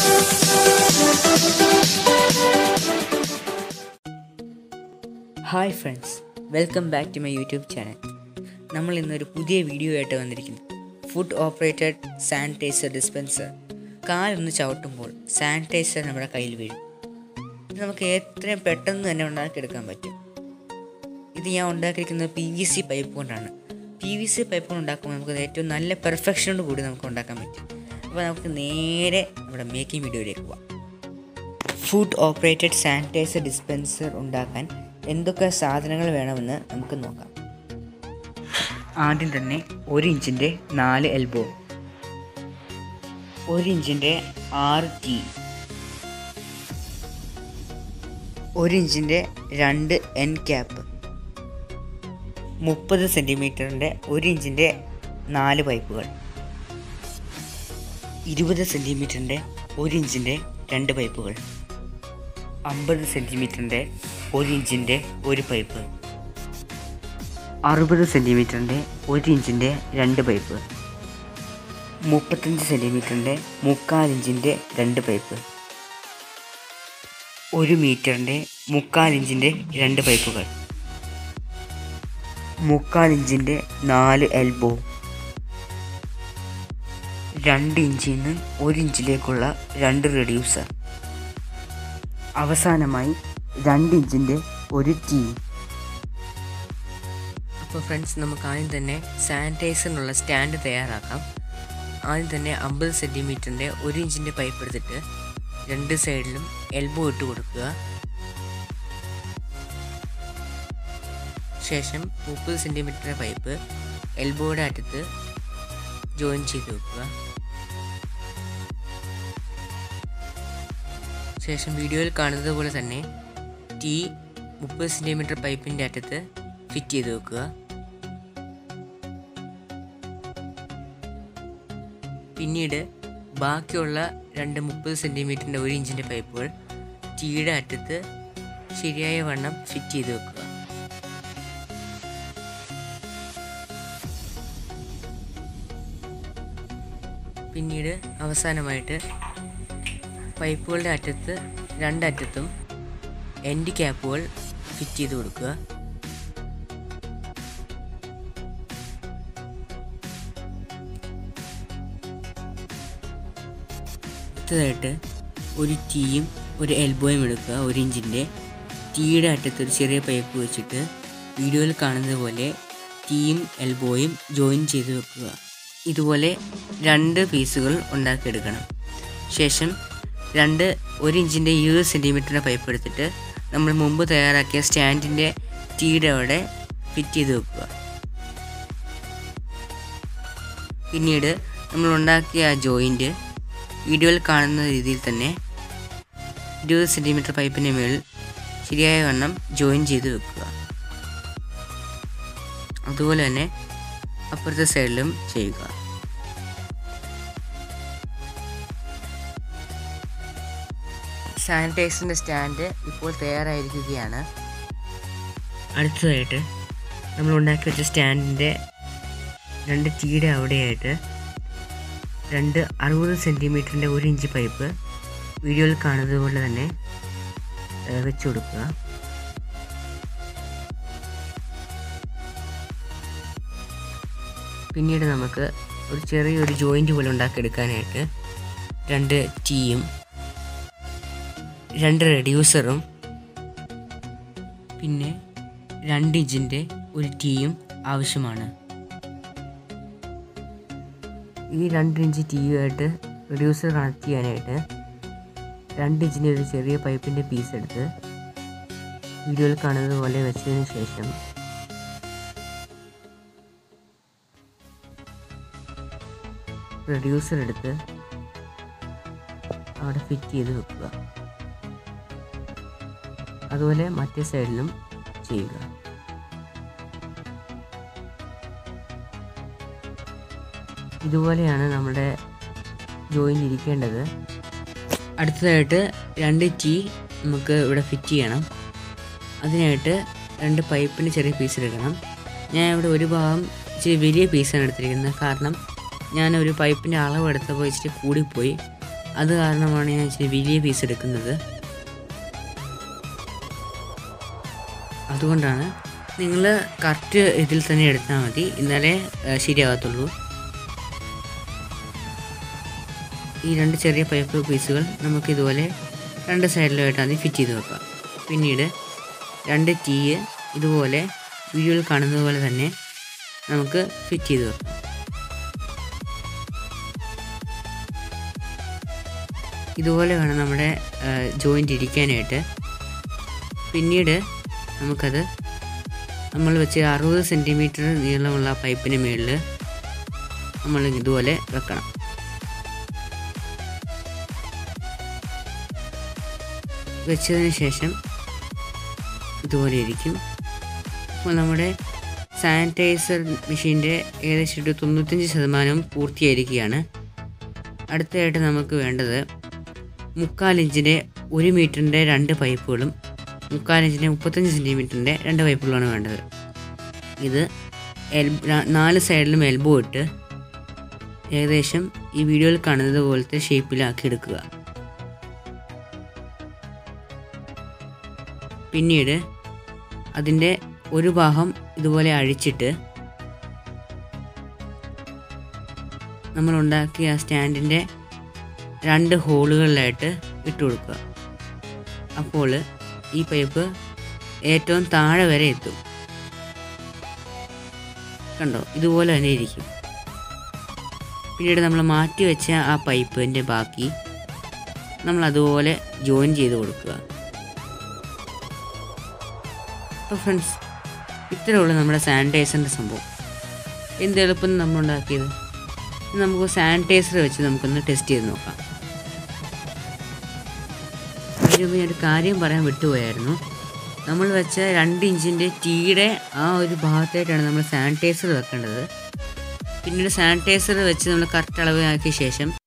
hi friends welcome back to my YouTube channel നമ്മൾ ഇന്നൊരു പുതിയ വീഡിയോ ആയിട്ട് വന്നിരിക്കുന്നു ഫുഡ് ഓപ്പറേറ്റഡ് സാനിറ്റൈസർ ഡിസ്പെൻസർ കാലൊന്ന് ചവിട്ടുമ്പോൾ സാനിറ്റൈസർ നമ്മുടെ കയ്യിൽ വീഴും ഇത് നമുക്ക് എത്രയും പെട്ടെന്ന് തന്നെ ഉണ്ടാക്കിയെടുക്കാൻ പറ്റും ഇത് ഞാൻ ഉണ്ടാക്കിയിരിക്കുന്നത് പി വി സി പൈപ്പ് കൊണ്ടാണ് പി വി സി പൈപ്പ് കൊണ്ട് ഉണ്ടാക്കുമ്പോൾ നമുക്ക് ഏറ്റവും നല്ല പെർഫെക്ഷനോട് കൂടി നമുക്ക് ഉണ്ടാക്കാൻ പറ്റും അപ്പോൾ നമുക്ക് നേരെ നമ്മുടെ മേക്കിംഗ് വീഡിയോയിലേക്ക് പോവാം ഫുഡ് ഓപ്പറേറ്റഡ് സാനിറ്റൈസർ ഡിസ്പെൻസർ ഉണ്ടാക്കാൻ എന്തൊക്കെ സാധനങ്ങൾ വേണമെന്ന് നമുക്ക് നോക്കാം ആദ്യം തന്നെ ഒരു ഇഞ്ചിൻ്റെ നാല് എൽബോ ഒരു ഇഞ്ചിൻ്റെ ആറ് ടീ ഒരു ഇഞ്ചിൻ്റെ രണ്ട് എൻ ക്യാപ്പ് മുപ്പത് സെൻറ്റിമീറ്ററിൻ്റെ ഒരു ഇഞ്ചിൻ്റെ നാല് പൈപ്പുകൾ ഇരുപത് സെൻറ്റിമീറ്ററിൻ്റെ ഒരു ഇഞ്ചിൻ്റെ രണ്ട് പൈപ്പുകൾ അമ്പത് സെൻറ്റിമീറ്ററിൻ്റെ ഒരു ഇഞ്ചിൻ്റെ ഒരു പൈപ്പ് അറുപത് സെൻറ്റിമീറ്ററിൻ്റെ ഒരു ഇഞ്ചിൻ്റെ രണ്ട് പൈപ്പ് മുപ്പത്തഞ്ച് സെൻറ്റിമീറ്ററിൻ്റെ മുക്കാൽ ഇഞ്ചിൻ്റെ രണ്ട് പൈപ്പ് ഒരു മീറ്ററിൻ്റെ മുക്കാൽ ഇഞ്ചിൻ്റെ രണ്ട് പൈപ്പുകൾ മുക്കാൽ ഇഞ്ചിൻ്റെ നാല് എൽബോ രണ്ട് ഇഞ്ചിൽ നിന്ന് ഒരു ഇഞ്ചിലേക്കുള്ള രണ്ട് റെഡ്യൂസർ അവസാനമായി രണ്ട് ഇഞ്ചിൻ്റെ ഒരു ടീ അപ്പോൾ ഫ്രണ്ട്സ് നമുക്ക് ആദ്യം തന്നെ സാനിറ്റൈസറിനുള്ള സ്റ്റാൻഡ് തയ്യാറാക്കാം ആദ്യം തന്നെ അമ്പത് സെൻറ്റിമീറ്ററിൻ്റെ ഒരു ഇഞ്ചിൻ്റെ പൈപ്പ് എടുത്തിട്ട് രണ്ട് സൈഡിലും എൽബോ ഇട്ട് കൊടുക്കുക ശേഷം മുപ്പത് സെൻറ്റിമീറ്ററിൻ്റെ പൈപ്പ് എൽബോയുടെ അറ്റത്ത് ജോയിൻ ചെയ്ത് വെക്കുക ശേഷം വീഡിയോയിൽ കാണുന്നത് പോലെ തന്നെ ടീ മുപ്പത് സെൻറ്റിമീറ്റർ പൈപ്പിൻ്റെ അറ്റത്ത് ഫിറ്റ് ചെയ്ത് വെക്കുക പിന്നീട് ബാക്കിയുള്ള രണ്ട് മുപ്പത് സെൻറ്റിമീറ്ററിൻ്റെ ഒരു ഇഞ്ചിൻ്റെ പൈപ്പുകൾ ടീയുടെ അറ്റത്ത് ശരിയായ വണ്ണം ഫിറ്റ് ചെയ്ത് വെക്കുക പിന്നീട് അവസാനമായിട്ട് പൈപ്പുകളുടെ അറ്റത്ത് രണ്ടറ്റത്തും എൻഡ് ക്യാപ്പുകൾ ഫിറ്റ് ചെയ്ത് കൊടുക്കുക അടുത്തതായിട്ട് ഒരു ടീയും ഒരു എൽബോയും എടുക്കുക ഒരു ഇഞ്ചിൻ്റെ ടീയുടെ അറ്റത്ത് ഒരു ചെറിയ പൈപ്പ് വെച്ചിട്ട് വീഡിയോയിൽ കാണുന്നത് പോലെ ടീയും എൽബോയും ജോയിൻ ചെയ്ത് വെക്കുക ഇതുപോലെ രണ്ട് പീസുകൾ ഉണ്ടാക്കിയെടുക്കണം ശേഷം രണ്ട് ഒരു ഇഞ്ചിൻ്റെ ഇരുപത് സെൻറ്റിമീറ്ററിൻ്റെ പൈപ്പ് എടുത്തിട്ട് നമ്മൾ മുമ്പ് തയ്യാറാക്കിയ സ്റ്റാൻഡിൻ്റെ ടീയുടെ അവിടെ ഫിറ്റ് ചെയ്ത് വെക്കുക പിന്നീട് നമ്മൾ ഉണ്ടാക്കിയ ആ ജോയിൻറ്റ് വീഡിയോയിൽ കാണുന്ന രീതിയിൽ തന്നെ ഇരുപത് സെൻറ്റിമീറ്റർ പൈപ്പിൻ്റെ മേളിൽ ശരിയായ വണ്ണം ജോയിൻ ചെയ്ത് വെക്കുക അതുപോലെ തന്നെ അപ്പുറത്തെ സൈഡിലും ചെയ്യുക സാനിറ്റൈസറിൻ്റെ സ്റ്റാൻഡ് ഇപ്പോൾ തയ്യാറായിരിക്കുകയാണ് അടുത്തതായിട്ട് നമ്മൾ ഉണ്ടാക്കി വെച്ച സ്റ്റാൻഡിൻ്റെ രണ്ട് ടീയുടെ അവിടെയായിട്ട് രണ്ട് അറുപത് സെൻറ്റിമീറ്ററിൻ്റെ ഒരു ഇഞ്ച് പൈപ്പ് വീഡിയോയിൽ കാണുന്നത് പോലെ തന്നെ വെച്ച് കൊടുക്കുക പിന്നീട് നമുക്ക് ഒരു ചെറിയൊരു ജോയിൻ്റ് പോലെ ഉണ്ടാക്കിയെടുക്കാനായിട്ട് രണ്ട് ടീയും രണ്ട് റെഡ്യൂസറും പിന്നെ രണ്ട് ഇഞ്ചിൻ്റെ ഒരു ടീയും ആവശ്യമാണ് ഈ രണ്ട് ഇഞ്ച് ടീയുമായിട്ട് റെഡ്യൂസർ കണക്ട് ചെയ്യാനായിട്ട് രണ്ട് ഇഞ്ചിൻ്റെ ഒരു ചെറിയ പൈപ്പിൻ്റെ പീസ് എടുത്ത് വീഡിയോയിൽ കാണുന്നത് പോലെ വെച്ചതിന് ശേഷം റെഡ്യൂസർ എടുത്ത് അവിടെ ഫിറ്റ് ചെയ്ത് വെക്കുക അതുപോലെ മറ്റേ സൈഡിലും ചെയ്യുക ഇതുപോലെയാണ് നമ്മുടെ ജോയിൻ ഇരിക്കേണ്ടത് അടുത്തതായിട്ട് രണ്ട് ടീ നമുക്ക് ഇവിടെ ഫിറ്റ് ചെയ്യണം അതിനായിട്ട് രണ്ട് പൈപ്പിന് ചെറിയ പീസ് എടുക്കണം ഞാൻ ഇവിടെ ഒരു ഭാഗം ഇച്ചിരി വലിയ പീസാണ് എടുത്തിരിക്കുന്നത് കാരണം ഞാൻ ഒരു പൈപ്പിൻ്റെ അളവ് എടുത്തപ്പോൾ ഇച്ചിരി കൂടിപ്പോയി അത് കാരണമാണ് ഞാൻ ഇച്ചിരി വലിയ പീസ് എടുക്കുന്നത് അതുകൊണ്ടാണ് നിങ്ങൾ കറക്റ്റ് ഇതിൽ തന്നെ എടുത്താൽ മതി എന്നാലേ ഏഹ്, ശരിയാകത്തുള്ളൂ ഈ രണ്ട് ചെറിയ പൈപ്പ് പീസുകൾ നമുക്ക് ഇതുപോലെ രണ്ട് സൈഡിലുമായിട്ട് ആദ്യം ഫിറ്റ് ചെയ്ത് വെക്കാം പിന്നീട് രണ്ട് ടീ ഇതുപോലെ വീഡിയോയിൽ കാണുന്നത് പോലെ തന്നെ നമുക്ക് ഫിറ്റ് ചെയ്ത് വെക്കാം ഇതുപോലെ വേണം നമ്മുടെ ജോയിൻ്റ് ഇരിക്കാനായിട്ട് പിന്നീട് നമുക്കത് നമ്മൾ വെച്ച് അറുപത് സെൻറ്റിമീറ്റർ നീളമുള്ള പൈപ്പിന് മുകളിൽ നമ്മൾ ഇതുപോലെ വെക്കണം വെച്ചതിന് ശേഷം ഇതുപോലെ ഇരിക്കും അപ്പോൾ നമ്മുടെ സാനിറ്റൈസർ മെഷീൻ്റെ ഏകദേശം ഒരു തൊണ്ണൂറ്റഞ്ച് ശതമാനം പൂർത്തിയായിരിക്കുകയാണ് അടുത്തതായിട്ട് നമുക്ക് വേണ്ടത് മുക്കാൽ ഇഞ്ചിൻ്റെ ഒരു മീറ്ററിൻ്റെ രണ്ട് പൈപ്പുകളും മുക്കാൽ ഇഞ്ചിൻ്റെ മുപ്പത്തഞ്ച് സെൻറ്റിമീറ്ററിൻ്റെ രണ്ട് പൈപ്പുകളാണ് വേണ്ടത് ഇത് എൽ ര- നാല് സൈഡിലും എൽബോ ഇട്ട് ഏകദേശം ഈ വീഡിയോയിൽ കാണുന്നത് പോലത്തെ ഷേപ്പിലാക്കി എടുക്കുക പിന്നീട് അതിൻ്റെ ഒരു ഭാഗം ഇതുപോലെ അഴിച്ചിട്ട് നമ്മൾ ഉണ്ടാക്കിയ ആ സ്റ്റാൻഡിൻ്റെ രണ്ട് ഹോളുകളിലായിട്ട് ഇട്ട് കൊടുക്കുക അപ്പോൾ ഈ പൈപ്പ് ഏറ്റവും താഴെ വരെ എത്തും കണ്ടോ ഇതുപോലെ തന്നെ ഇരിക്കും പിന്നീട് നമ്മൾ മാറ്റി വെച്ച ആ പൈപ്പിൻ്റെ ബാക്കി നമ്മൾ അതുപോലെ ജോയിൻ ചെയ്ത് കൊടുക്കുക അപ്പോൾ ഫ്രണ്ട്സ് ഇത്രയേ ഉള്ളൂ നമ്മുടെ സാനിറ്റൈസറിൻ്റെ സംഭവം എന്ത് എളുപ്പം നമ്മൾ ഉണ്ടാക്കിയത് ഇനി നമുക്ക് സാനിറ്റൈസർ വെച്ച് നമുക്കൊന്ന് ടെസ്റ്റ് ചെയ്ത് നോക്കാം അതിന് മുമ്പ് ഞാനൊരു കാര്യം പറയാൻ വിട്ടുപോയായിരുന്നു നമ്മൾ വെച്ച രണ്ട് ഇഞ്ചിൻ്റെ ടീയുടെ ആ ഒരു ഭാഗത്തായിട്ടാണ് നമ്മൾ സാനിറ്റൈസർ വെക്കേണ്ടത് പിന്നീട് സാനിറ്റൈസർ വെച്ച് നമ്മൾ കറക്റ്റ് അളവ് ആക്കിയ ശേഷം